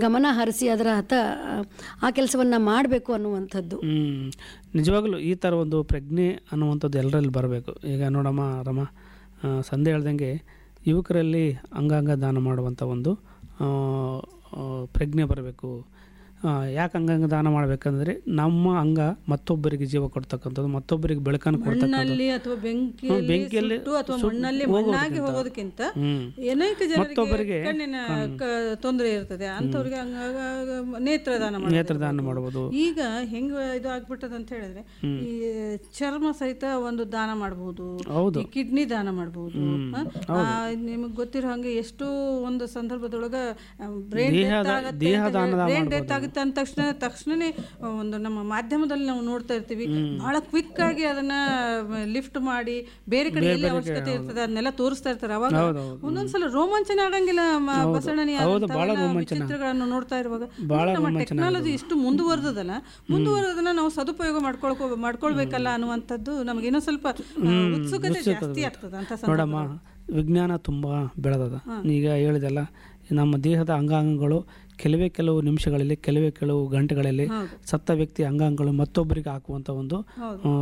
ಗಮನ ಹರಿಸಿ ಅದರ ಹತ ಆ ಕೆಲಸವನ್ನು ಮಾಡಬೇಕು ಅನ್ನುವಂಥದ್ದು ಹ್ಮ್. ನಿಜವಾಗ್ಲೂ ಈ ಥರ ಒಂದು ಪ್ರಜ್ಞೆ ಅನ್ನುವಂಥದ್ದು ಎಲ್ಲರಲ್ಲಿ ಬರಬೇಕು ಈಗ ನೋಡಮ್ಮ ರಮ ಆ, ಸಂಧ್ಯಾ ಹೇಳ್ದಂಗೆ ಯುವಕರಲ್ಲಿ ಅಂಗಾಂಗ ದಾನ ಮಾಡುವಂಥ ಒಂದು ಆ, ಆ, ಪ್ರಜ್ಞೆ ಬರಬೇಕು ಯಾಕೆ ಅಂಗಾಂಗ ದಾನ ಮಾಡಬೇಕಂದ್ರೆ ನಮ್ಮ ಅಂಗ ಮತ್ತೊಬ್ಬರಿಗೆ ಜೀವ ಕೊಡ್ತಕ್ಕಂಥದ್ದು ಮತ್ತೊಬ್ಬರಿಗೆ ಬೆಳಕನ್ನು ಕೊಡ್ತಕ್ಕಂಥದ್ದು ಮಣ್ಣಲ್ಲಿ ಅಥವಾ ಬೆಂಕಿಯಲ್ಲಿ ಹ್ಮ್, ಬೆಂಕಿಯಲ್ಲಿ ಸುಟ್ಟು ಅಥವಾ ಸುಟ್ಟು ಮಣ್ಣಲ್ಲಿ ಹೋಗೋದಕ್ಕಿಂತ. ಮಣ್ಣಾಗಿ ಹೋಗೋದಕ್ಕಿಂತ ಹ್ಮ್. ಅನೇಕ ಜನರಿಗೆ ಮತ್ತೊಬ್ಬರಿಗೆ ಕಣ್ಣಿನ ಕ- ತೊಂದರೆ ಇರ್ತದೆ ಅಂಥವ್ರಿಗೆ ಹಂಗ ನೇತ್ರದಾನ ಮಾಡ್ಬೇಕು. ನೇತ್ರದಾನ ಮಾಡ್ಬೋದು ಈಗ ಹೆಂಗ ಇದು ಆಗ್ಬಿಟ್ಟದ ಅಂತ ಹೇಳಿದ್ರೆ ಈ ಚರ್ಮ ಸಹಿತ ಒಂದು ದಾನ ಮಾಡಬಹುದು ಹೌದು. ಕಿಡ್ನಿ ದಾನ ಮಾಡಬಹುದು ನಿಮಗೆ ಗೊತ್ತಿರೋ ಹಂಗೆ ಎಷ್ಟೋ ಒಂದು ಸಂದರ್ಭದೊಳಗ ಬ್ರೈನ್ ದೇಹದ- ದೇಹ ದಾನ ಬ್ರೈನ್ ಡೆತ್ ಆಗುತ್ತೆ ಅಂದ ತಕ್ಷಣ ತಕ್ಷಣನೇ ಒಂದು ನಮ್ಮ ಮಾಧ್ಯಮದಲ್ಲಿ ನಾವು ನೋಡ್ತಾ ಇರ್ತೀವಿ ಬಹಳ ಕ್ವಿಕ್ ಆಗಿ ಅದನ್ನ ಲಿಫ್ಟ್ ಮಾಡಿ ಬೇರೆ ಕಡೆ ಎಲ್ಲಿ ಅವಶ್ಯಕತೆ ಇರ್ತದೆ ಅದನ್ನೆಲ್ಲ ತೋರಿಸ್ತಾ ಇರ್ತಾರೆ ಅವಾಗ ಒಂದೊಂದ್ಸಲ ರೋಮಾಂಚನ ಆಗಂಗಿಲ್ಲ ಮ- ಬಸವಣ್ಣನಿ ಹೌದು, ಬಹಳ ಅಂಥವೆಲ್ಲ ರೋಮಾಂಚನ. ವಿಚಿತ್ರಗಳನ್ನು ನೋಡ್ತಾ ಇರುವಾಗ ಬಹಳ ನಮ್ಮ ರೋಮಾಂಚನ ಟೆಕ್ನಾಲಜಿ ಇಷ್ಟು ಮುಂದುವರೆದದಲ್ಲ ಮುಂದುವರೆದನ್ನ ನಾವು ಸದುಪಯೋಗ ಮಾಡ್ಕೊಳ್ಕೋ ಮಾಡ್ಕೊಳ್ಬೇಕಲ್ಲ ಅನ್ನುವಂಥದ್ದು ನಮಗೆ ಇನ್ನೂ ಸ್ವಲ್ಪ ಆ, ಉತ್ಸುಕತೆ ಜಾಸ್ತಿ ಆಗ್ತದೆ ಅಂತ ನೋಡಮ್ಮ ವಿಜ್ಞಾನ ತುಂಬ ಬೆಳೆದದ ಈಗ ಹೇಳಿದೆಲ್ಲ ನಮ್ಮ ದೇಹದ ಅಂಗಾಂಗಗಳು ಕೆಲವೇ ಕೆಲವು ನಿಮಿಷಗಳಲ್ಲಿ ಕೆಲವೇ ಕೆಲವು ಗಂಟೆಗಳಲ್ಲಿ ಸತ್ತ ವ್ಯಕ್ತಿ ಅಂಗಾಂಗಗಳು ಮತ್ತೊಬ್ಬರಿಗೆ ಹಾಕುವಂಥ ಒಂದು ಆ,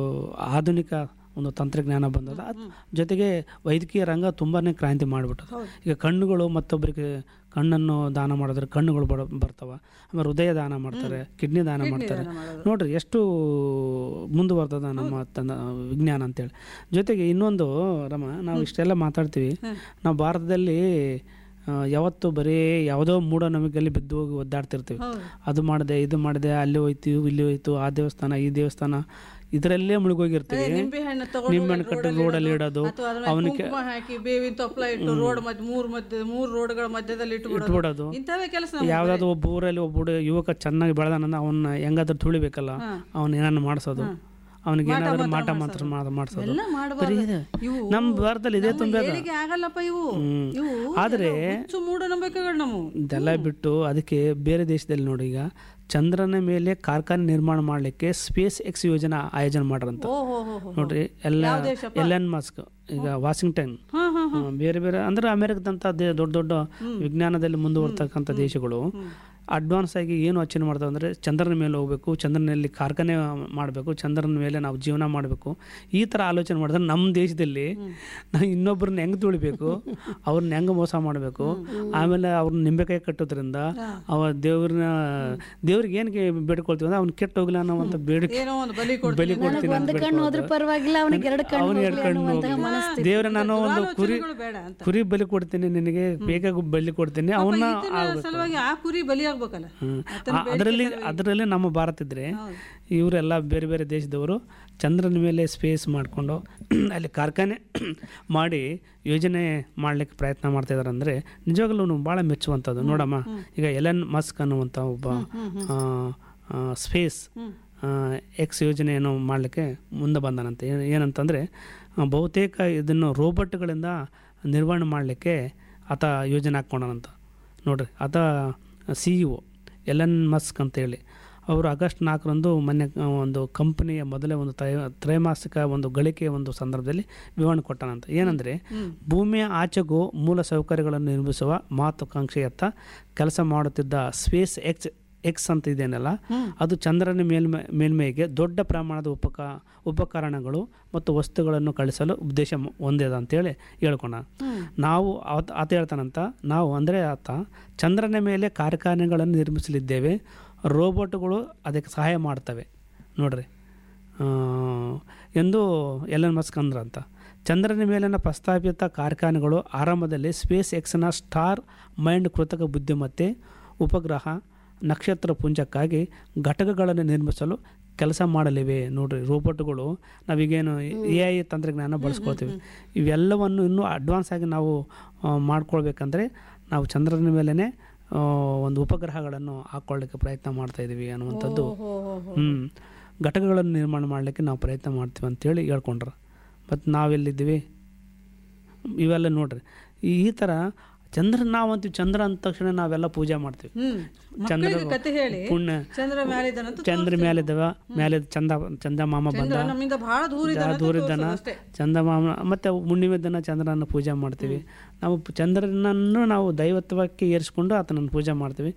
ಆಧುನಿಕ ಒಂದು ತಂತ್ರಜ್ಞಾನ ಬಂದದ ಅದ್ ಜೊತೆಗೆ ವೈದ್ಯಕೀಯ ರಂಗ ತುಂಬಾ ಕ್ರಾಂತಿ ಮಾಡಿಬಿಟ್ಟದ ಈಗ ಕಣ್ಣುಗಳು ಮತ್ತೊಬ್ಬರಿಗೆ ಕಣ್ಣನ್ನು ದಾನ ಮಾಡಿದ್ರೆ ಕಣ್ಣುಗಳು ಬಡ ಬರ್ತಾವ ಆಮೇಲೆ ಹೃದಯ ದಾನ ಮಾಡ್ತಾರೆ ಕಿಡ್ನಿ ದಾನ ಮಾಡ್ತಾರೆ ನೋಡ್ರಿ ಎಷ್ಟು ಮುಂದುವರೆದದ ನಮ್ಮ ತನ್ನ ವಿಜ್ಞಾನ ಅಂತೇಳಿ ಜೊತೆಗೆ ಇನ್ನೊಂದು ರಮ ನಾವು ಇಷ್ಟೆಲ್ಲ ಮಾತಾಡ್ತೀವಿ ನಾವು ಭಾರತದಲ್ಲಿ ಆ, ಯಾವತ್ತು ಬರೀ ಯಾವುದೋ ಮೂಢನಂಬಿಕೆಯಲ್ಲಿ ಬಿದ್ದು ಹೋಗಿ ಒದ್ದಾಡ್ತಿರ್ತೀವಿ ಅದು ಮಾಡಿದೆ ಇದು ಮಾಡಿದೆ ಅಲ್ಲಿ ಹೋಯ್ತು ಇಲ್ಲಿ ಹೋಯ್ತು ಆ ದೇವಸ್ಥಾನ ಈ ದೇವಸ್ಥಾನ ಇದರಲ್ಲೇ ಮುಳುಗೋಗಿರ್ತೀವಿ ನಿಂಬೆ ಹಣ್ಣು ತಗೊಂಡು ನಿಂಬೆ ಹಣ್ಣು ಕಟ್ಟಿ ರೋಡಲ್ಲಿ ಇಡೋದು ಅಥವಾ ಅದ್ರ ಮೇಲೆ ಅವನಿಗೆ ಕುಂಕುಮ ಹಾಕಿ ಬೇವಿನ ತೊಪ್ಪಲ ಇಟ್ಟು ರೋಡ್ ಮಧ್ಯ ಮೂರ್ ಮಧ್ಯ ಮೂರ್ ರೋಡ್ಗಳ ಮಧ್ಯದಲ್ಲಿ ಇಟ್ಬಿಡೋದು ಇಟ್ಬಿಡೋದು ಇಂಥವೇ ಕೆಲಸ ನಮ್ಗೆ ಯಾವ್ದಾದ್ರು ಒಬ್ಬ ಊರಲ್ಲಿ ಒಬ್ಬ ಹುಡುಗ ಯುವಕ ಚೆನ್ನಾಗಿ ಬೆಳೆದಾನ ಅವನ್ನ ಹೆಂಗಾದ್ರೂ ತುಳಿಬೇಕಲ್ಲ ಅವನ ಏನಾದ್ರು ಮಾಡಿಸೋದು ಅವನಿಗೆ ಏನಾದ್ರು ಮಾಟ ಮಾತ್ರ ಮಾಡ್- ಮಾಡ್ಸೋದು ಎಲ್ಲ ಬರೀ ಮಾಡಬಾರ್ದು ಇದೆ. ಇವು ನಮ್ಮ ಭಾರತದಲ್ಲಿ ಇದೇ ನಮ್ಮ ತುಂಬ ಏಳಿಗೆ ಆಗಲ್ಲಪ್ಪ ಇವು ಇವು ಆದ್ರೆ ಹುಚ್ಚು ಮೂಢನಂಬಿಕೆಗಳು ನಾವು ಇದೆಲ್ಲ ಬಿಟ್ಟು ಅದಕ್ಕೆ ಬೇರೆ ದೇಶದಲ್ಲಿ ನೋಡಿ ಈಗ ಚಂದ್ರನ ಮೇಲೆ ಕಾರ್ಖಾನೆ ನಿರ್ಮಾಣ ಮಾಡಲಿಕ್ಕೆ ಸ್ಪೇಸ್ ಎಕ್ಸ್ ಯೋಜನಾ ಆಯೋಜನೆ ಮಾಡ್ರಂತ ಓ ಹೋ ಹೋ ಹೋ ನೋಡ್ರಿ ಎಲ್ಲ ಯಾವ ದೇಶಪ್ಪ? ಎಲನ್ ಮಾಸ್ಕ್ ಈಗ ವಾಷಿಂಗ್ಟನ್ ಹಾ ಹಾ ಆ, ಬೇರೆ ಬೇರೆ ಅಂದ್ರೆ ಅಮೆರಿಕದಂಥ ದೇ- ದೊಡ್ಡ ದೊಡ್ಡ ವಿಜ್ಞಾನದಲ್ಲಿ ಮುಂದುವರ್ತಕ್ಕಂಥ ದೇಶಗಳು ಅಡ್ವಾನ್ಸ್ ಆಗಿ ಏನು ಯೋಚನೆ ಮಾಡ್ತಾವೆ ಅಂದರೆ ಚಂದ್ರನ ಮೇಲೆ ಹೋಗಬೇಕು ಚಂದ್ರನಲ್ಲಿ ಕಾರ್ಖಾನೆ ಮಾಡಬೇಕು ಚಂದ್ರನ ಮೇಲೆ ನಾವು ಜೀವನ ಮಾಡಬೇಕು ಈ ಥರ ಆಲೋಚನೆ ಮಾಡಿದ್ರೆ ನಮ್ಮ ದೇಶದಲ್ಲಿ ನಾವು ಇನ್ನೊಬ್ಬರನ್ನ ಹೆಂಗೆ ತುಳಿಬೇಕು ಅವ್ರನ್ನ ಹೆಂಗೆ ಮೋಸ ಮಾಡಬೇಕು ಆಮೇಲೆ ಅವ್ರನ್ನ ನಿಂಬೆಕಾಯಿ ಕಟ್ಟೋದ್ರಿಂದ ಅವ ದೇವ್ರನ್ನ ದೇವ್ರಿಗೆ ಏನಕ್ಕೆ ಬೇಡ್ಕೊಳ್ತೀವಿ ಅಂದ್ರೆ ಅವ್ನು ಕೆಟ್ಟ ಹೋಗ್ಲಿ ಅನ್ನೋವಂಥ ಬೇಡಿಕೆ ಏನೋ ಒಂದು ಬಲಿ ಕೊಡ್ತೀವಿ ಬಲಿ ಕೊಡ್ತೀನಿ ಅಂತ ಒಂದು ಕಣ್ಣು ಹೋದ್ರೆ ಪರವಾಗಿಲ್ಲ ಅವನಿಗೆ ಎರಡು ಕಣ್ಣು ಅವನು ಎರಡು ಹೋಗ್ಲಿ ಕಣ್ಣು ಅನ್ನುವಂತಹ ಹೋಗ್ಲಿ. ಮನಸ್ಥಿತಿ ದೇವ್ರ ನಾನು ಒಂದು ಕುರಿ ಆಲೋಚನೆಗಳು ಬೇಡ ಅಂತ ಕುರಿ ಬಲಿ ಕೊಡ್ತೀನಿ ನಿನಗೆ ಬೇಕಾಗಿ ಬಲಿ ಕೊಡ್ತೀನಿ ಅವನ್ನ ಈತನ ಸಲುವಾಗಿ ಆ ಕುರಿ ಬಲಿ ಆಗ್ಬೇಕಲ್ಲ ಅದರಲ್ಲಿ ಅದರಲ್ಲಿ ನಮ್ಮ ಭಾರತ ಇದ್ರೆ ಇವರೆಲ್ಲ ಬೇರೆ ಬೇರೆ ದೇಶದವರು ಚಂದ್ರನ ಮೇಲೆ ಸ್ಪೇಸ್ ಮಾಡಿಕೊಂಡು ಅಲ್ಲಿ ಕಾರ್ಖಾನೆ ಮಾಡಿ ಯೋಜನೆ ಮಾಡ್ಲಿಕ್ಕೆ ಪ್ರಯತ್ನ ಮಾಡ್ತಾ ಇದಾರೆ ಅಂದರೆ ನಿಜವಾಗ್ಲೂ ಭಾಳ ಮೆಚ್ಚುವಂಥದ್ದು ನೋಡಮ್ಮ ಈಗ ಎಲನ್ ಮಸ್ಕ್ ಅನ್ನುವಂಥ ಒಬ್ಬ ಸ್ಪೇಸ್ ಎಕ್ಸ್ ಯೋಜನೆಯನ್ನು ಮಾಡಲಿಕ್ಕೆ ಮುಂದೆ ಬಂದನಂತೆ ಏನ್- ಏನಂತಂದರೆ ಆ, ಬಹುತೇಕ ಇದನ್ನು ರೋಬೋಟ್ಗಳಿಂದ ನಿರ್ವಹಣೆ ಮಾಡಲಿಕ್ಕೆ ಆತ ಯೋಜನೆ ಹಾಕ್ಕೊಂಡನಂತ ನೋಡ್ರಿ ಆತ C E O Elon Musk ಅಂತೇಳಿ ಅವರು ಆಗಸ್ಟ್ ನಾಲ್ಕರಂದು ಮೊನ್ನೆ ಆ, ಒಂದು ಕಂಪನಿಯ ಮೊದಲೇ ಒಂದು ತ್ರೈ ತ್ರೈಮಾಸಿಕ ಒಂದು ಗಳಿಕೆಯ ಒಂದು ಸಂದರ್ಭದಲ್ಲಿ ವಿವರಣೆ ಕೊಟ್ಟನಂತ ಏನಂದರೆ ಭೂಮಿಯ ಆಚೆಗೂ ಮೂಲ ಸೌಕರ್ಯಗಳನ್ನು ನಿರ್ಮಿಸುವ ಮಹತ್ವಾಕಾಂಕ್ಷೆಯತ್ತ ಕೆಲಸ ಮಾಡುತ್ತಿದ್ದ ಸ್ಪೇಸ್ ಎಕ್ಸ್ ಎಕ್ಸ್ ಅಂತ ಇದೆಯಲ್ಲ ಅದು ಚಂದ್ರನ ಮೇಲ್ಮೈ ಮೇಲ್ಮೈಗೆ ದೊಡ್ಡ ಪ್ರಮಾಣದ ಉಪಕ ಉಪಕರಣಗಳು ಮತ್ತು ವಸ್ತುಗಳನ್ನು ಕಳಿಸಲು ಉದ್ದೇಶ ಮ- ಹೊಂದಿದ ಅಂತೇಳಿ ಹೇಳ್ಕೊಂಡ ನಾವು ಆತ ಆತ ಹೇಳ್ತಾನಂತ ನಾವು ಅಂದರೆ ಆತ ಚಂದ್ರನ ಮೇಲೆ ಕಾರ್ಖಾನೆಗಳನ್ನು ನಿರ್ಮಿಸಲಿದ್ದೇವೆ ರೋಬೋಟ್ಗಳು ಅದಕ್ಕೆ ಸಹಾಯ ಮಾಡ್ತವೆ ನೋಡ್ರಿ ಆ, ಎಂದು ಎಲನ್ ಮಸ್ಕ್ ಅಂದ್ರಂತ ಚಂದ್ರನ ಮೇಲಿನ ಪ್ರಸ್ತಾಪಿತ ಕಾರ್ಖಾನೆಗಳು ಆರಂಭದಲ್ಲಿ ಸ್ಪೇಸ್ ಎಕ್ಸ್ನ ಸ್ಟಾರ್ ಮೈಂಡ್ ಕೃತಕ ಬುದ್ಧಿಮತ್ತೆ ಉಪಗ್ರಹ ನಕ್ಷತ್ರ ಪುಂಜಕ್ಕಾಗಿ ಘಟಕಗಳನ್ನು ನಿರ್ಮಿಸಲು ಕೆಲಸ ಮಾಡಲಿವೆ ನೋಡ್ರಿ ರೋಬೋಟ್ಗಳು ನಾವೀಗೇನು ಎ ಐ ತಂತ್ರಜ್ಞಾನ ಬಳಸ್ಕೊಳ್ತೀವಿ ಇವೆಲ್ಲವನ್ನು ಇನ್ನೂ ಅಡ್ವಾನ್ಸ್ ಆಗಿ ನಾವು ಆ, ಮಾಡ್ಕೊಳ್ಬೇಕಂದ್ರೆ ನಾವು ಚಂದ್ರನ ಮೇಲೇ ಒಂದು ಉಪಗ್ರಹಗಳನ್ನು ಹಾಕ್ಕೊಳ್ಳಿಕ್ಕೆ ಪ್ರಯತ್ನ ಮಾಡ್ತಾ ಇದ್ದೀವಿ ಅನ್ನುವಂಥದ್ದು ಹ್ಞೂ ಘಟಕಗಳನ್ನು ನಿರ್ಮಾಣ ಮಾಡಲಿಕ್ಕೆ ನಾವು ಪ್ರಯತ್ನ ಮಾಡ್ತೀವಿ ಅಂತೇಳಿ ಹೇಳ್ಕೊಂಡ್ರು ಮತ್ತು ನಾವೆಲ್ಲಿದ್ದೀವಿ ಇವೆಲ್ಲ ನೋಡ್ರಿ ಈ ಈ ಥರ ಚಂದ್ರ ನಾವು ಅಂತೀವಿ ಚಂದ್ರ ಅಂದ ತಕ್ಷಣ ನಾವೆಲ್ಲ ಪೂಜೆ ಮಾಡ್ತೀವಿ ಹ್ಮ್ ಚಂದ್ರ ಮಕ್ಕಳಿಗೆ ಕತೆ ಹೇಳಿ ಪುಣ್ಯ ಚಂದ್ರ ಮ್ಯಾಲಿದ್ದಾನಂತ ಚಂದ್ರ ಮೇಲಿದ್ದವ ಮೇಲೆ ಚಂದ ಚಂದ ಮಾಮ ಬಂದ ಚಂದ್ರ ನಮ್ಮಿಂದ ಬಹಳ ದೂರ ಇದ್ದಾನೆ ಅಂತ ದೂರಿದ್ದನ ತೋರ್ಸೋದು ಅಷ್ಟೇ. ಚಂದಮಾಮ ಮತ್ತು ಹುಣ್ಣಿಮೆ ದಿನ ಚಂದ್ರನ ಪೂಜೆ ಮಾಡ್ತೀವಿ ನಾವು ಪ್- ಚಂದ್ರನನ್ನು ನಾವು ದೈವತ್ವಕ್ಕೆ ಏರಿಸ್ಕೊಂಡು ಆತನನ್ನು ಪೂಜೆ ಮಾಡ್ತೀವಿ